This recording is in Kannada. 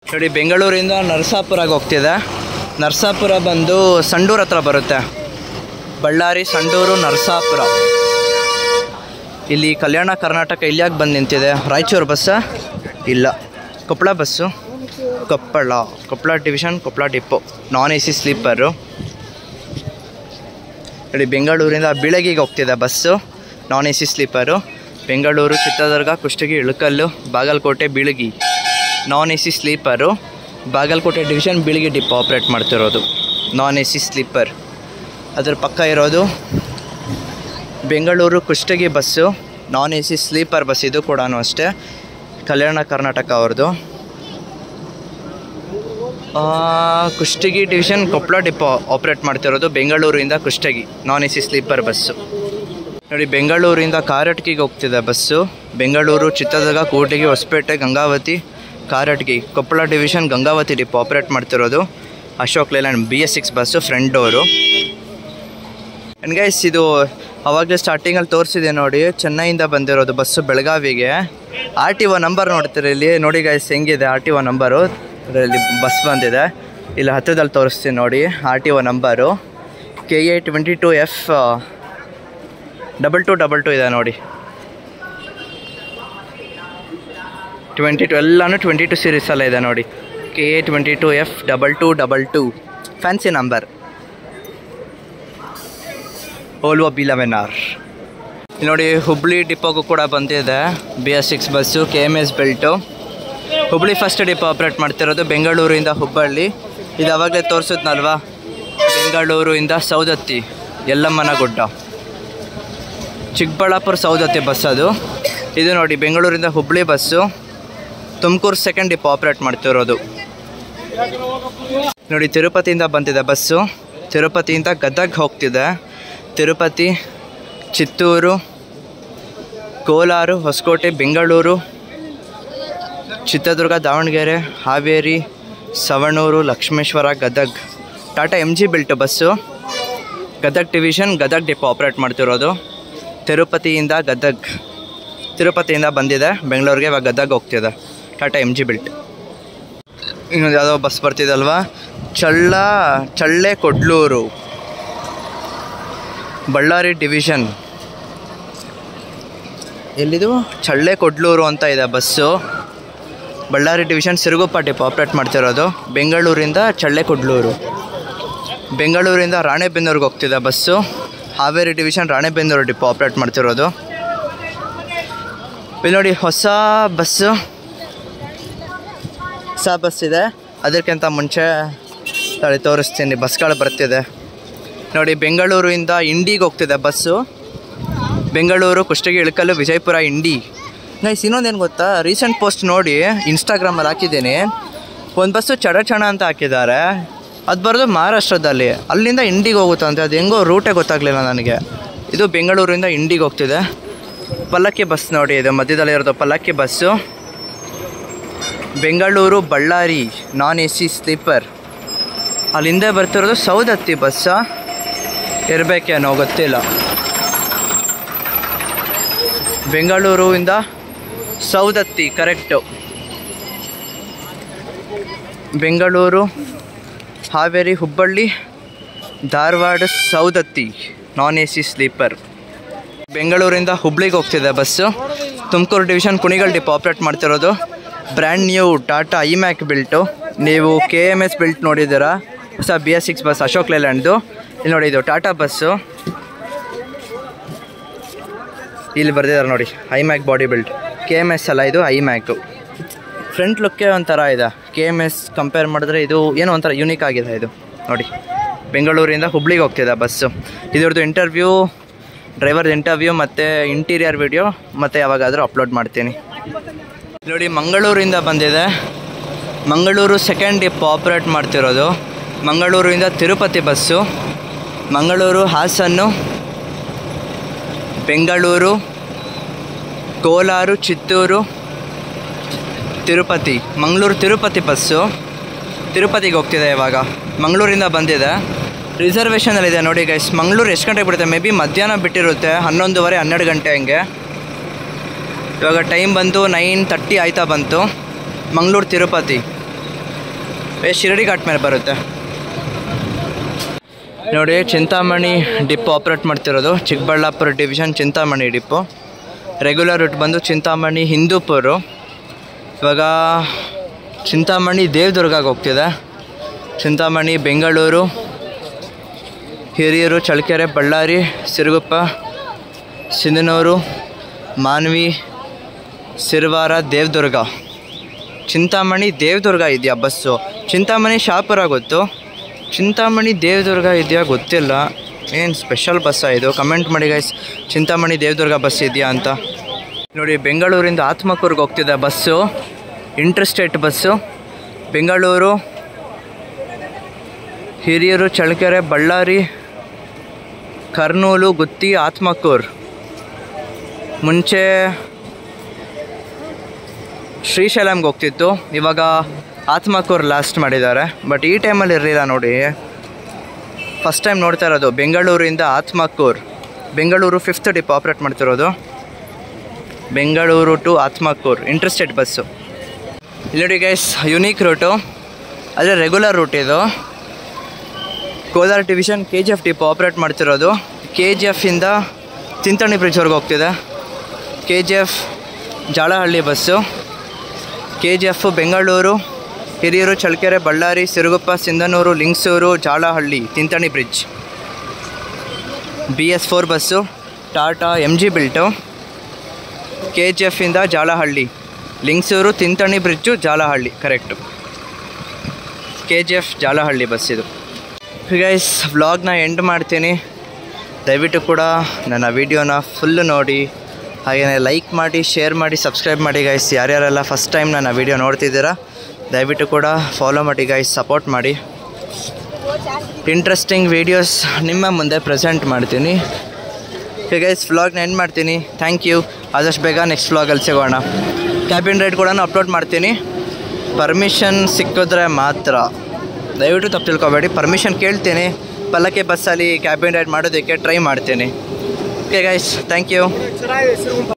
ನೋಡಿ ಬೆಂಗಳೂರಿಂದ ನರಸಾಪುರಗೆ ಹೋಗ್ತಿದೆ ನರಸಾಪುರ ಬಂದು ಸಂಡೂರು ಹತ್ರ ಬರುತ್ತೆ ಬಳ್ಳಾರಿ ಸಂಡೂರು ನರಸಾಪುರ ಇಲ್ಲಿ ಕಲ್ಯಾಣ ಕರ್ನಾಟಕ ಇಲ್ಲಿ ಯಾಕೆ ಬಂದು ನಿಂತಿದೆ ರಾಯಚೂರು ಬಸ್ಸ ಇಲ್ಲ Koppal bus Koppal Koppal division Koppal depot non A C sleeper ನೋಡಿ ಬೆಂಗಳೂರಿಂದ ಬೀಳಗಿಗೆ ಹೋಗ್ತಿದೆ bus non A C sleeper Bengaluru Chitradurga Kushtagi Ilkal Bagalkot Bilagi non A C sleeper Bagalkot division Bilagi depot operate ಮಾಡ್ತಿರೋದು ನಾನ್ ಎ ಸಿ ಸ್ಲೀಪರ್ ಅದ್ರ ಪಕ್ಕ ಇರೋದು Bengaluru Kushtagi bus non A C sleeper bus ಇದು ಕೂಡ ಅಷ್ಟೇ ಕಲ್ಯಾಣ ಕರ್ನಾಟಕ ಅವ್ರದ್ದು ಆ, Kushtagi division Koppal depot operate ಮಾಡ್ತಿರೋದು ಬೆಂಗಳೂರಿಂದ ಕುಷ್ಟಗಿ ನಾನ್ ಎ ಸಿ ಸ್ಲೀಪರ್ ಬಸ್ಸು ನೋಡಿ ಬೆಂಗಳೂರಿಂದ ಕಾರಟಗಿಗೆ ಹೋಗ್ತಿದೆ ಬಸ್ಸು ಬೆಂಗಳೂರು ಚಿತ್ರದುರ್ಗ ಕೋಟೆಗೆ Hosapete Gangavathi Karatagi Koppal division Gangavathi depot operate ಮಾಡ್ತಿರೋದು Ashok Leyland B S six bus front door and guys ಇದು ಅವಾಗಲೇ ಸ್ಟಾರ್ಟಿಂಗಲ್ಲಿ ತೋರಿಸಿದೆ ನೋಡಿ ಚೆನ್ನೈಯಿಂದ ಬಂದಿರೋದು ಬಸ್ಸು ಬೆಳಗಾವಿಗೆ ಆರ್ ಟಿ ಒ ನಂಬರ್ ನೋಡ್ತೀರಿ ಇಲ್ಲಿ ನೋಡಿ ಗೈಸ್ ಹೆಂಗಿದೆ ಆರ್ ಟಿ ಒ ನಂಬರು ಇದರಲ್ಲಿ ಬಸ್ ಬಂದಿದೆ ಇಲ್ಲಿ ಹತ್ತಿರದಲ್ಲಿ ತೋರಿಸ್ತೀನಿ ನೋಡಿ R T O number K A twenty two F double two double two ಇದೆ ನೋಡಿ ಟ್ವೆಂಟಿ ಟು ಎಲ್ಲನೂ ಟ್ವೆಂಟಿ ಟು ಸೀರೀಸಲ್ಲ ಇದೆ ನೋಡಿ K A twenty two F double two double two fancy number Volvo B eleven R ನೋಡಿ ಹುಬ್ಳಿ ಡಿಪೋಗೂ ಕೂಡ ಬಂದಿದೆ B S six bus K M S belt Hubli first depot operate ಮಾಡ್ತಿರೋದು ಬೆಂಗಳೂರಿಂದ ಹುಬ್ಬಳ್ಳಿ ಇದು ಅವಾಗಲೇ ತೋರಿಸಿದ್ನಲ್ವಾ ಬೆಂಗಳೂರಿಂದ ಸೌದತ್ತಿ ಯಲ್ಲಮ್ಮನ ಗುಡ್ಡ ಚಿಕ್ಕಬಳ್ಳಾಪುರ ಸೌದತ್ತಿ ಬಸ್ ಅದು ಇದು ನೋಡಿ ಬೆಂಗಳೂರಿಂದ Hubli bus Tumakuru second depot operate ಮಾಡ್ತಿರೋದು ನೋಡಿ ತಿರುಪತಿಯಿಂದ ಬಂದಿದೆ ಬಸ್ಸು ತಿರುಪತಿಯಿಂದ ಗದಗ್ ಹೋಗ್ತಿದೆ Tirupati Chittoor Kolar Hosakote Bengaluru Chitradurga Davanagere Haveri Savanur Lakshmeshwar Gadag Tata M G built bus Gadag division Gadag depot operate ಮಾಡ್ತಿರೋದು ತಿರುಪತಿಯಿಂದ ಗದಗ್ ತಿರುಪತಿಯಿಂದ ಬಂದಿದೆ ಬೆಂಗಳೂರಿಗೆ ಇವಾಗ ಗದಗ್ ಹೋಗ್ತಿದೆ ಟಾಟಾ ಎಮ್ ಜಿ ಬಿಲ್ಟ್ ಇನ್ನೊಂದು ಯಾವುದೋ ಬಸ್ ಬರ್ತಿದಲ್ವಾ ಚಳ್ಳ ಚಳ್ಳೆ ಕೊಡ್ಲೂರು ಬಳ್ಳಾರಿ ಡಿವಿಷನ್ ಎಲ್ಲಿದು ಚಳ್ಳೆ ಕೊಡ್ಲೂರು ಅಂತ ಇದೆ bus Ballari division Siruguppa depot operate ಮಾಡ್ತಿರೋದು ಬೆಂಗಳೂರಿಂದ ಚಳ್ಳೆ ಕೊಡ್ಲೂರು ಬೆಂಗಳೂರಿಂದ ರಾಣೆಬೆನ್ನೂರಿಗೆ ಹೋಗ್ತಿದೆ bus Haveri division Ranebennur depot operate ಮಾಡ್ತಿರೋದು ಇಲ್ಲಿ ನೋಡಿ ಹೊಸ ಬಸ್ಸು ಹೊಸ ಬಸ್ ಇದೆ ಅದಕ್ಕಿಂತ ಮುಂಚೆ ತಳಿ ತೋರಿಸ್ತೀನಿ ಬಸ್ಗಳು ಬರ್ತಿದೆ ನೋಡಿ ಬೆಂಗಳೂರಿಂದ ಇಂಡಿಗೆ ಹೋಗ್ತಿದೆ ಬಸ್ಸು ಬೆಂಗಳೂರು ಕುಷ್ಟಗಿ ಇಳಕಲ್ಲು ವಿಜಯಪುರ ಇಂಡಿ ಗೈಸ್ ಇನ್ನೊಂದೇನು ಗೊತ್ತಾ ರೀಸೆಂಟ್ ಪೋಸ್ಟ್ ನೋಡಿ ಇನ್ಸ್ಟಾಗ್ರಾಮಲ್ಲಿ ಹಾಕಿದ್ದೀನಿ ಒಂದು ಬಸ್ಸು ಚಡ ಚಣ ಅಂತ ಹಾಕಿದ್ದಾರೆ ಅದು ಬರೋದು ಮಹಾರಾಷ್ಟ್ರದಲ್ಲಿ ಅಲ್ಲಿಂದ ಇಂಡಿಗೆ ಹೋಗುತ್ತಂತೆ ಅದು ಹೆಂಗೋ ರೂಟೇ ಗೊತ್ತಾಗಲಿಲ್ಲ ನನಗೆ ಇದು ಬೆಂಗಳೂರಿಂದ ಇಂಡಿಗೆ ಹೋಗ್ತಿದೆ ಪಲ್ಲಕ್ಕಿ ಬಸ್ ನೋಡಿ ಇದು ಮಧ್ಯದಲ್ಲಿ ಇರೋದು Pallakki bus Bengaluru Ballari non A C sleeper ಅಲ್ಲಿ ಹಿಂದೆ ಬರ್ತಿರೋದು ಸೌದತ್ತಿ ಬಸ್ಸ ಇರಬೇಕೇನೋ ಗೊತ್ತಿಲ್ಲ ಬೆಂಗಳೂರಿಂದ Saundatti correct Bengaluru Haveri Hubballi Dharwad Saundatti non A C sleeper ಬೆಂಗಳೂರಿಂದ ಹುಬ್ಳಿಗೆ ಹೋಗ್ತಿದೆ bus Tumakuru division Kunigal depot operate ಮಾಡ್ತಿರೋದು brand new Tata I mac built ನೀವು ಕೆ ಎಮ್ ಎಸ್ ಬಿಲ್ಟ್ ನೋಡಿದ್ದೀರಾ ಹೊಸ B S six bus Ashok ಲೇಲ್ಯಾಂಡ್ದು ಇಲ್ಲಿ ನೋಡಿ ಇದು ಟಾಟಾ ಬಸ್ಸು ಇಲ್ಲಿ ಬರ್ದಿದ್ದಾರೆ ನೋಡಿ I mac body built K M S ಅಲ್ಲ ಇದು ಐ ಮ್ಯಾಕು ಫ್ರಂಟ್ ಲುಕ್ಕೇ ಒಂಥರ ಇದೆ ಕೆ ಎಮ್ ಎಸ್ ಕಂಪೇರ್ ಮಾಡಿದ್ರೆ ಇದು ಏನೋ ಒಂಥರ ಯೂನಿಕ್ ಆಗಿದೆ ಇದು ನೋಡಿ ಬೆಂಗಳೂರಿಂದ ಹುಬ್ಳಿಗೆ ಹೋಗ್ತಿದೆ ಬಸ್ಸು ಇದ್ರದ್ದು ಇಂಟರ್ವ್ಯೂ ಡ್ರೈವರ್ದು ಇಂಟರ್ವ್ಯೂ ಮತ್ತು ಇಂಟೀರಿಯರ್ ವಿಡಿಯೋ ಮತ್ತು ಯಾವಾಗಾದರೂ ಅಪ್ಲೋಡ್ ಮಾಡ್ತೀನಿ ನೋಡಿ ಮಂಗಳೂರಿಂದ ಬಂದಿದೆ ಮಂಗಳೂರು ಸೆಕೆಂಡ್ ಡಿಪ್ ಆಪ್ರೇಟ್ ಮಾಡ್ತಿರೋದು ಮಂಗಳೂರಿಂದ ತಿರುಪತಿ ಬಸ್ಸು ಮಂಗಳೂರು ಹಾಸನ್ನು ಬೆಂಗಳೂರು ಕೋಲಾರ ಚಿತ್ತೂರು ತಿರುಪತಿ ಮಂಗಳೂರು ತಿರುಪತಿ ಬಸ್ಸು ತಿರುಪತಿಗೆ ಹೋಗ್ತಿದೆ ಇವಾಗ ಮಂಗಳೂರಿಂದ ಬಂದಿದೆ ರಿಸರ್ವೇಷನಲ್ಲಿದೆ ನೋಡಿ ಗೈಸ್ ಮಂಗಳೂರು ಎಷ್ಟು ಗಂಟೆಗೆ ಬಿಡುತ್ತೆ ಮೇ ಬಿ ಮಧ್ಯಾಹ್ನ ಬಿಟ್ಟಿರುತ್ತೆ ಹನ್ನೊಂದುವರೆ ಹನ್ನೆರಡು ಗಂಟೆ ಹಂಗೆ ಇವಾಗ ಟೈಮ್ ಬಂತು ನೈನ್ ತರ್ಟಿ ಆಯ್ತಾ ಬಂತು ಮಂಗಳೂರು ತಿರುಪತಿ ಏ ಶಿರಡಿ ಘಾಟ್ ಮೇಲೆ ಬರುತ್ತೆ ನೋಡಿ ಚಿಂತಾಮಣಿ ಡಿಪೋ ಆಪ್ರೇಟ್ ಮಾಡ್ತಿರೋದು Chikkaballapur division Chintamani depot regular route ಬಂದು ಚಿಂತಾಮಣಿ ಹಿಂದೂಪುರು ಇವಾಗ ಚಿಂತಾಮಣಿ ದೇವದುರ್ಗಕ್ಕೆ ಹೋಗ್ತಿದೆ ಚಿಂತಾಮಣಿ ಬೆಂಗಳೂರು ಹಿರಿಯೂರು ಚಳ್ಳಕೆರೆ ಬಳ್ಳಾರಿ ಸಿರುಗುಪ್ಪ ಸಿಂಧನೂರು ಮಾನ್ವಿ ಸಿರವಾರ ದೇವದುರ್ಗ ಚಿಂತಾಮಣಿ ದೇವದುರ್ಗ ಇದೆಯಾ ಬಸ್ಸು ಚಿಂತಾಮಣಿ ಶಾಪುರ ಗೊತ್ತು ಚಿಂತಾಮಣಿ ದೇವದುರ್ಗ ಇದೆಯಾ ಗೊತ್ತಿಲ್ಲ ಏನು ಸ್ಪೆಷಲ್ ಬಸ್ಸಾ ಇದು ಕಮೆಂಟ್ ಮಾಡಿ ಗೈಸ್ ಚಿಂತಾಮಣಿ ದೇವದುರ್ಗ ಬಸ್ ಇದೆಯಾ ಅಂತ ನೋಡಿ ಬೆಂಗಳೂರಿಂದ ಆತ್ಮಕೂರ್ಗೆ ಹೋಗ್ತಿದೆ bus interstate bus Bengaluru Hiriyur Challakere Ballari Kurnool Gooty Atmakur ಮುಂಚೆ ಶ್ರೀಶೈಲಂಗೆ ಹೋಗ್ತಿತ್ತು ಇವಾಗ ಆತ್ಮಕೂರ್ ಲಾಸ್ಟ್ ಮಾಡಿದ್ದಾರೆ ಬಟ್ ಈ ಟೈಮಲ್ಲಿ ಇರಲಿಲ್ಲ ನೋಡಿ ಫಸ್ಟ್ ಟೈಮ್ ನೋಡ್ತಾ ಇರೋದು ಬೆಂಗಳೂರಿಂದ Atmakur Bengaluru fifth depot operate ಮಾಡ್ತಿರೋದು Bengaluru to Atmakur interested bus ಇಲ್ಲಿ ನೋಡಿ ಗೈಸ್ ಯುನೀಕ್ ರೂಟು ಆದರೆ ರೆಗ್ಯುಲರ್ ರೂಟ್ ಇದು Kolar division K G F depot operate ಮಾಡ್ತಿರೋದು ಕೆ ಜಿ ಎಫಿಂದ ಚಿಂತಣಿ ಬ್ರಿಡ್ಜ್ವರೆಗೆ ಹೋಗ್ತಿದೆ K G F Jalahalli bus K G F Bengaluru Hiriyur Challakere Ballari Siruguppa Sindhanur Lingsugur Jalahalli Tintani bridge B S four bus Tata M G built K G ಎಫಿಂದ Jalahalli Lingsugur ತಿಂತಣಿ bridge Jalahalli correct K G F Jalahalli bus ಇದು ಗೈಸ್ ವ್ಲಾಗ್ನ ಎಂಡ್ ಮಾಡ್ತೀನಿ ದಯವಿಟ್ಟು ಕೂಡ ನನ್ನ ವೀಡಿಯೋನ ಫುಲ್ಲು ನೋಡಿ ಹಾಗೆಯೇ ಲೈಕ್ ಮಾಡಿ ಶೇರ್ ಮಾಡಿ ಸಬ್ಸ್ಕ್ರೈಬ್ ಮಾಡಿ ಗೈಸ್ ಯಾರ್ಯಾರೆಲ್ಲ ಫಸ್ಟ್ ಟೈಮ್ ನನ್ನ ವೀಡಿಯೋ ನೋಡ್ತಿದ್ದೀರಾ ದಯವಿಟ್ಟು ಕೂಡ ಫಾಲೋ ಮಾಡಿ ಗೈಸ್ ಸಪೋರ್ಟ್ ಮಾಡಿ ಇಂಟ್ರೆಸ್ಟಿಂಗ್ ವೀಡಿಯೋಸ್ ನಿಮ್ಮ ಮುಂದೆ ಪ್ರೆಸೆಂಟ್ ಮಾಡ್ತೀನಿ ಗೈಸ್ ವ್ಲಾಗ್ನ ಎಂಡ್ ಮಾಡ್ತೀನಿ ಥ್ಯಾಂಕ್ ಯು ಆದಷ್ಟು ಬೇಗ ನೆಕ್ಸ್ಟ್ ವ್ಲಾಗಲ್ಲಿ ಸಿಗೋಣ ಕ್ಯಾಬಿನ್ ರೈಡ್ ಕೂಡ ಅಪ್ಲೋಡ್ ಮಾಡ್ತೀನಿ ಪರ್ಮಿಷನ್ ಸಿಕ್ಕಿದ್ರೆ ಮಾತ್ರ ದಯವಿಟ್ಟು ತಪ್ಪು ತಿಳ್ಕೊಬೇಡಿ ಪರ್ಮಿಷನ್ ಕೇಳ್ತೀನಿ ಪಲ್ಲಕ್ಕೆ ಬಸ್ಸಲ್ಲಿ ಕ್ಯಾಬಿನ್ ರೈಡ್ ಮಾಡೋದಕ್ಕೆ ಟ್ರೈ ಮಾಡ್ತೀನಿ ಓಕೆ ಗೈಸ್ ಥ್ಯಾಂಕ್ ಯು